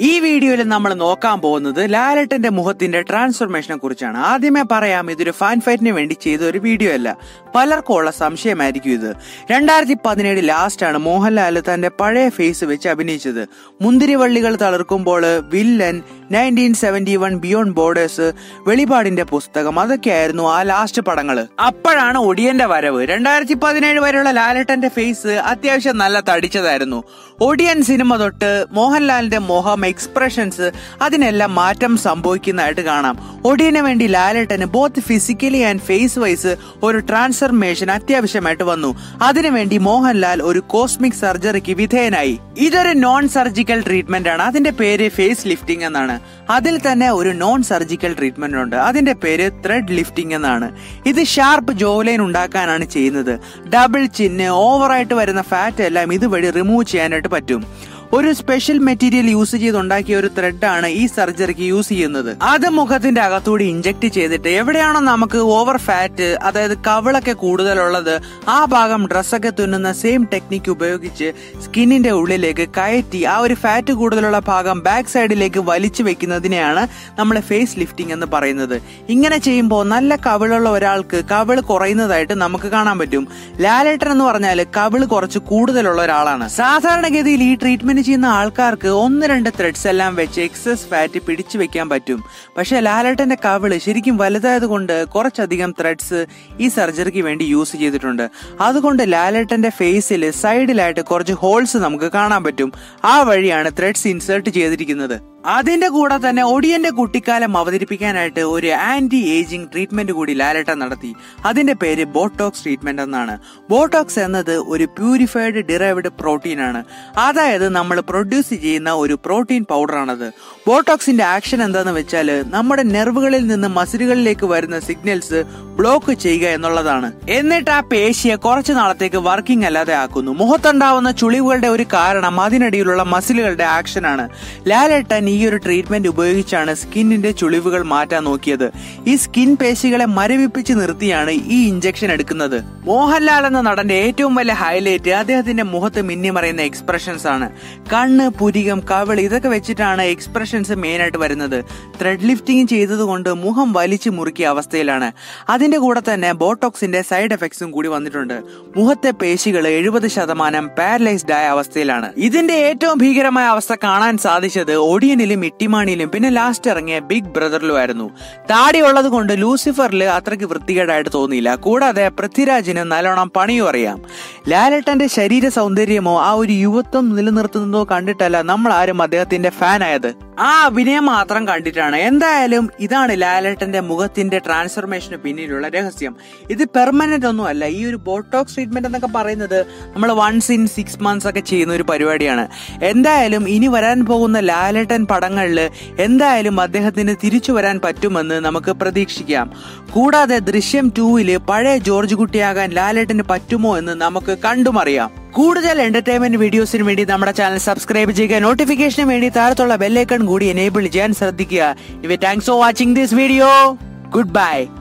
ഈ വീഡിയോയിൽ നമ്മൾ നോക്കാൻ പോകുന്നത് ലാലട്ടന്റെ മുഖത്തിന്റെ ട്രാൻസ്ഫോർമേഷനെ കുറിച്ചാണ് ആദ്യമേ പറയാം ഇതൊരു ഫാൻ ഫൈറ്റിന് വേണ്ടി ചെയ്ത ഒരു വീഡിയോ അല്ല പലർക്കും ഉള്ള സംശയമായിരിക്കും ഇത് രണ്ടായിരത്തി പതിനേഴ് ലാസ്റ്റ് ആണ് മോഹൻലാൽ തന്റെ പഴയ ഫേസ് വെച്ച് അഭിനയിച്ചത് മുന്തിരിവള്ളികൾ തളർക്കുമ്പോൾ villain nineteen seventy one beyond borders വെളിപാടിന്റെ പുസ്തകം അതൊക്കെയായിരുന്നു ആ ലാസ്റ്റ് പടങ്ങള് അപ്പോഴാണ് ഒടിയന്റെ വരവ് രണ്ടായിരത്തി പതിനേഴ് വരെയുള്ള ലാലട്ടന്റെ ഫേസ് അത്യാവശ്യം നല്ല തടിച്ചതായിരുന്നു ഒടിയൻ സിനിമ തൊട്ട് മോഹൻലാലിന്റെ മുഖം എക്സ്പ്രഷൻസ് അതിനെല്ലാം മാറ്റം സംഭവിക്കുന്നതായിട്ട് കാണാം ഒടിയന് വേണ്ടി ലാലേട്ടന് both physically and face wise ഒരു ട്രാൻസ്ഫർമേഷൻ അത്യാവശ്യമായിട്ട് വന്നു അതിനുവേണ്ടി മോഹൻലാൽ ഒരു കോസ്മിക് സർജറിക്ക് വിധേയനായി ഇതൊരു നോൺ സർജിക്കൽ ട്രീറ്റ്മെന്റ് ആണ് അതിന്റെ പേര് ഫേസ് ലിഫ്റ്റിംഗ് എന്നാണ് അതിൽ തന്നെ ഒരു നോൺ സർജിക്കൽ ട്രീറ്റ്മെന്റ് ഉണ്ട് അതിന്റെ പേര് ത്രെഡ് ലിഫ്റ്റിംഗ് എന്നാണ് ഇത് ഷാർപ്പ് ജോലൈൻ ഉണ്ടാക്കാനാണ് ചെയ്യുന്നത് ഡബിൾ ചിന്ന് ഓവറായിട്ട് വരുന്ന ഫാറ്റ് എല്ലാം ഇതുവഴി റിമൂവ് ചെയ്യാനായിട്ട് പറ്റും ഒരു സ്പെഷ്യൽ മെറ്റീരിയൽ യൂസ് ചെയ്ത് ഉണ്ടാക്കിയ ഒരു ത്രെഡാണ് ഈ സർജറിക്ക് യൂസ് ചെയ്യുന്നത് അത് മുഖത്തിന്റെ അകത്തൂടി ഇഞ്ചക്ട് ചെയ്തിട്ട് എവിടെയാണോ നമുക്ക് ഓവർ ഫാറ്റ് അതായത് കവിളൊക്കെ കൂടുതലുള്ളത് ആ ഭാഗം ഡ്രസ്സൊക്കെ തുന്നുന്ന സെയിം ടെക്നിക്ക് ഉപയോഗിച്ച് സ്കിന്നിന്റെ ഉള്ളിലേക്ക് കയറ്റി ആ ഒരു ഫാറ്റ് കൂടുതലുള്ള ഭാഗം ബാക്ക് സൈഡിലേക്ക് വലിച്ചു വെക്കുന്നതിനെയാണ് നമ്മൾ ഫേസ് ലിഫ്റ്റിംഗ് എന്ന് പറയുന്നത് ഇങ്ങനെ ചെയ്യുമ്പോൾ നല്ല കവിളുള്ള ഒരാൾക്ക് കവിള് കുറയുന്നതായിട്ട് നമുക്ക് കാണാൻ പറ്റും ലാലേട്ടൻ എന്ന് പറഞ്ഞാൽ കവിള് കുറച്ച് കൂടുതലുള്ള ഒരാളാണ് സാധാരണഗതിയിൽ ഈ ട്രീറ്റ്മെന്റ് ചെയ്യുന്ന ആൾക്കാർക്ക് ഒന്ന് രണ്ട് ത്രെഡ്സ് എല്ലാം വെച്ച് എക്സസ് ഫാറ്റ് പിടിച്ചു വെക്കാൻ പറ്റും പക്ഷെ ലാലേട്ടന്റെ കവിള് ശരിക്കും വലുതായത് കൊണ്ട് കുറച്ചധികം ത്രെഡ്സ് ഈ സർജറിക്ക് വേണ്ടി യൂസ് ചെയ്തിട്ടുണ്ട് അതുകൊണ്ട് ലാലേട്ടന്റെ ഫേസിൽ സൈഡിലായിട്ട് കുറച്ച് ഹോൾസ് നമുക്ക് കാണാൻ പറ്റും ആ വഴിയാണ് ത്രെഡ്സ് ഇൻസേർട്ട് ചെയ്തിരിക്കുന്നത് അതിന്റെ കൂടെ തന്നെ ഒടിയന്റെ കുട്ടിക്കാലം അവതരിപ്പിക്കാനായിട്ട് ഒരു ആന്റി ഏജിംഗ് ട്രീറ്റ്മെന്റ് കൂടി ലാലേട്ടൻ നടത്തി അതിന്റെ പേര് ബോട്ടോക്സ് ട്രീറ്റ്മെന്റ് എന്നാണ് ബോട്ടോക്സ് എന്നത് ഒരു പ്യൂരിഫൈഡ് ഡിറൈവ്ഡ് പ്രോട്ടീൻ ആണ് അതായത് നമ്മൾ പ്രൊഡ്യൂസ് ചെയ്യുന്ന ഒരു പ്രോട്ടീൻ പൗഡർ ആണത് ബോട്ടോക്സിന്റെ ആക്ഷൻ എന്താന്ന് വെച്ചാൽ നമ്മുടെ നെർവുകളിൽ നിന്ന് മസിലുകളിലേക്ക് വരുന്ന സിഗ്നൽസ് ബ്ലോക്ക് ചെയ്യുക എന്നുള്ളതാണ് എന്നിട്ട് ആ പേശിയെ കുറച്ചു നാളത്തേക്ക് വർക്കിംഗ് അല്ലാതെ ആക്കുന്നു മുഖത്തുണ്ടാവുന്ന ചുളിവുകളുടെ ഒരു കാരണം അതിനിടയിലുള്ള മസിലുകളുടെ ആക്ഷൻ ആണ് ലാലേട്ടൻ ഈ ഒരു ട്രീറ്റ്മെന്റ് ഉപയോഗിച്ചാണ് സ്കിന്നിന്റെ ചുളിവുകൾ മാറ്റാൻ നോക്കിയത് ഈ സ്കിൻ പേശികളെ മരവിപ്പിച്ച് നിർത്തിയാണ് ഈ ഇഞ്ചക്ഷൻ എടുക്കുന്നത് മോഹൻലാൽ എന്ന നടന്റെ ഏറ്റവും വലിയ ഹൈലൈറ്റ് അദ്ദേഹത്തിന്റെ മുഖത്ത് മിന്നിമറയുന്ന എക്സ്പ്രഷൻസ് ആണ് കണ്ണ് പുരികം കവിള് ഇതൊക്കെ വെച്ചിട്ടാണ് എക്സ്പ്രഷൻസ് മെയിൻ ആയിട്ട് വരുന്നത് ത്രെഡ് ലിഫ്റ്റിംഗ് ചെയ്തതുകൊണ്ട് മുഖം വലിച്ചു മുറുക്കിയ അവസ്ഥയിലാണ് അതിന്റെ കൂടെ തന്നെ ബോട്ടോക്സിന്റെ സൈഡ് എഫക്ട്സും കൂടി വന്നിട്ടുണ്ട് മുഖത്തെ പേശികൾ എഴുപത് ശതമാനം പാരലൈസ്ഡ് ആയ അവസ്ഥയിലാണ് ഇതിന്റെ ഏറ്റവും ഭീകരമായ അവസ്ഥ കാണാൻ സാധിച്ചത് ഒടിയനിലും ഇട്ടിമാണിയിലും പിന്നെ ലാസ്റ്റ് ഇറങ്ങിയ ബിഗ് ബ്രദറിലും ആയിരുന്നു താടി ഉള്ളത് കൊണ്ട് ലൂസിഫറിൽ അത്രയ്ക്ക് വൃത്തികേടായിട്ട് തോന്നിയില്ല കൂടാതെ പൃഥ്വിരാജിന് നല്ലോണം പണിയും അറിയാം ലാലേട്ടന്റെ ശരീര സൗന്ദര്യമോ ആ ഒരു യുവത്വം നിലനിർത്തുന്നതോ കണ്ടിട്ടല്ല നമ്മൾ ആരും അദ്ദേഹത്തിന്റെ ഫാൻ ആയത് ആ അഭിനയം മാത്രം കണ്ടിട്ടാണ് എന്തായാലും ഇതാണ് ലാലേട്ടന്റെ മുഖത്തിന്റെ ട്രാൻസ്ഫർമേഷന് പിന്നിലുള്ള രഹസ്യം ഇത് പെർമനന്റ് ഒന്നും അല്ല ഈ ഒരു ബോട്ടോക്സ് ട്രീറ്റ്മെന്റ് എന്നൊക്കെ പറയുന്നത് നമ്മൾ വൺസ് ഇൻ സിക്സ് മന്ത്സ് ഒക്കെ ചെയ്യുന്ന ഒരു പരിപാടിയാണ് എന്തായാലും ഇനി വരാൻ പോകുന്ന ലാലേട്ടൻ പടങ്ങളിൽ എന്തായാലും അദ്ദേഹത്തിന് തിരിച്ചു വരാൻ പറ്റുമെന്ന് നമുക്ക് പ്രതീക്ഷിക്കാം കൂടാതെ ദൃശ്യം ടൂവില് പഴയ ജോർജ് കുട്ടിയാകാൻ ലാലേട്ടന് പറ്റുമോ എന്ന് നമുക്ക് കണ്ടുമറിയാം കൂടുതൽ എന്റർടൈൻമെന്റ് വീഡിയോസിന് വേണ്ടി നമ്മുടെ ചാനൽ സബ്സ്ക്രൈബ് ചെയ്യുക നോട്ടിഫിക്കേഷന് വേണ്ടി താഴത്തുള്ള ബെല്ലൈക്കൺ കൂടി എനേബിൾ ചെയ്യാൻ ശ്രദ്ധിക്കുക ഇവ thanks for watching this video good by